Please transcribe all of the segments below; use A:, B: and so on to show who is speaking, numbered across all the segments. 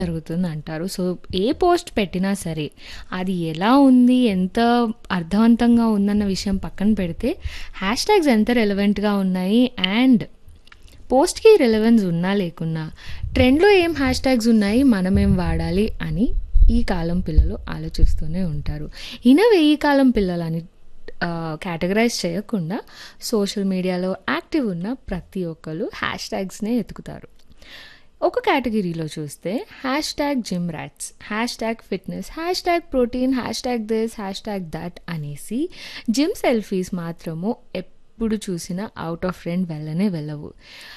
A: జరుగుతుంది అంటారు. సో, ఏ పోస్ట్ పెట్టినా సరే, అది ఎలా ఉంది, ఎంత అర్థవంతంగా ఉందన్న విషయం పక్కన పెడితే, హ్యాష్ ట్యాగ్స్ ఎంత రెలెవెంట్‌గా ఉన్నాయి అండ్ పోస్ట్‌కి రెలెవెన్స్ ఉన్నా లేకున్నా, ట్రెండ్‌లో ఏం హ్యాష్ ట్యాగ్స్ ఉన్నాయి, మనమేం వాడాలి అని ఈ కాలం పిల్లలు ఆలోచిస్తూనే ఉంటారు. ఇన్ ఎ వే ఈ కాలం పిల్లలని ఆహ్, కేటగరైజ్ చేయకుండా సోషల్ మీడియాలో యాక్టివ్ ఉన్న ప్రతి ఒక్కళ్ళు హ్యాష్ ట్యాగ్స్‌నే ఎతుకుతారు. ఒక కేటగిరీలో చూస్తే hashtag gym rats, hashtag fitness, hashtag protein, hashtag this, hashtag that అనేసి జిమ్ సెల్ఫీస్ మాత్రము ఎప్పుడు చూసినా ఔట్ ఆఫ్ ట్రెండ్ వెళ్ళనే వెళ్ళవు.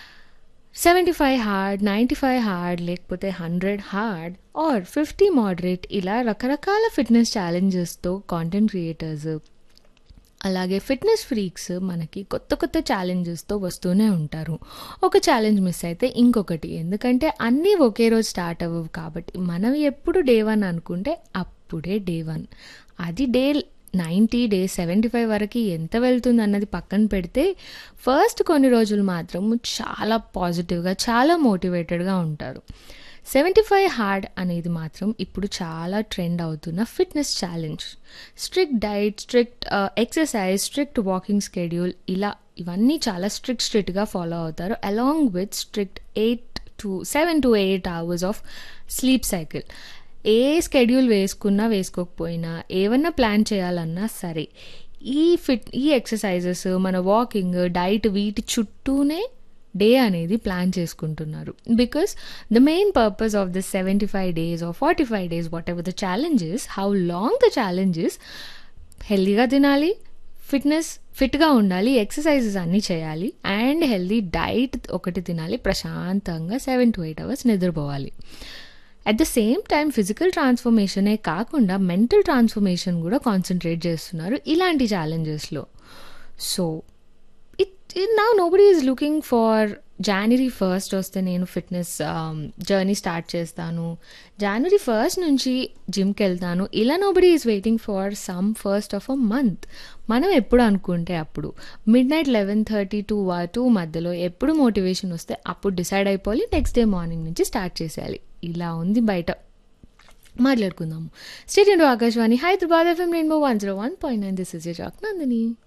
A: 75 హార్డ్, 95 హార్డ్ లేకపోతే 100 హార్డ్ ఆర్ 50 మోడరేట్ ఇలా రకరకాల ఫిట్‌నెస్ ఛాలెంజెస్‌తో కాంటెంట్ క్రియేటర్స్ అలాగే ఫిట్‌నెస్ ఫ్రీక్స్ మనకి కొత్త కొత్త ఛాలెంజెస్‌తో వస్తూనే ఉంటారు. ఒక ఛాలెంజ్ మిస్ అయితే ఇంకొకటి. ఎందుకంటే అన్నీ ఒకే రోజు స్టార్ట్ అవ్వవు కాబట్టి, మనం ఎప్పుడు డే 1 అనుకుంటే అప్పుడే డే 1. అది డే 90, డే 75 వరకి ఎంత వెళ్తుందన్నది పక్కన పెడితే, ఫస్ట్ కొన్ని రోజులు మాత్రం చాలా పాజిటివ్‌గా, చాలా మోటివేటెడ్‌గా ఉంటారు. 75 హార్డ్ అనేది మాత్రం ఇప్పుడు చాలా ట్రెండ్ అవుతున్న fitness challenge. Strict diet, strict ah, exercise, strict walking schedule ఇలా ఇవన్నీ చాలా స్ట్రిక్ట్ స్ట్రిక్ట్‌గా ఫాలో అవుతారు. Along with strict 8 to 7-8 hours of sleep cycle. ఏ షెడ్యూల్ వేసుకున్నా, వేసుకోకపోయినా, ఏవన్నా ప్లాన్ చేయాలన్నా సరే, ఈ ఫిట్ ఈ ఎక్సర్‌సైజెస్, మన వాకింగ్, డైట్ వీటి చుట్టూనే డే అనేది ప్లాన్ చేసుకుంటున్నారు. Because the main purpose of this 75 days or 45 days whatever the challenge is, how long the challenge is హెల్తీగా తినాలి, ఫిట్‌నెస్ ఫిట్‌గా ఉండాలి, ఎక్సర్‌సైజెస్ అన్నీ చేయాలి అండ్ హెల్తీ డైట్ ఒకటి తినాలి, ప్రశాంతంగా 7-8 అవర్స్ నిద్రపోవాలి. At the same time physical ట్రాన్స్‌ఫర్మేషనే కాకుండా మెంటల్ ట్రాన్స్‌ఫర్మేషన్ గూడా కాన్సంట్రేట్ చేస్తున్నారు ఇలాంటి ఛాలెంజెస్‌లో. So, it now nobody is looking for January first వస్తే నేను ఫిట్‌నెస్ ఆహ్, జర్నీ స్టార్ట్ చేస్తాను. జాన్యురీ ఫస్ట్ నుంచి జిమ్‌కెళ్తాను. ఇలా nobody is waiting for some first of a month. మనం ఎప్పుడు అనుకుంటే అప్పుడు. మిడ్‌నైట్ 11:30 టు వ 2 మధ్యలో ఎప్పుడు మోటివేషన్ వస్తే అప్పుడు డిసైడ్ అయిపోవాలి. నెక్స్ట్ డే మార్నింగ్ నుంచి స్టార్ట్ చేసేయాలి. ఇలా ఉంది బయట. మాట్లాడుకుందాము. Stay tuned to Akashvani Hyderabad FM Rainbow 101.9 this is your జాక్ నందిని.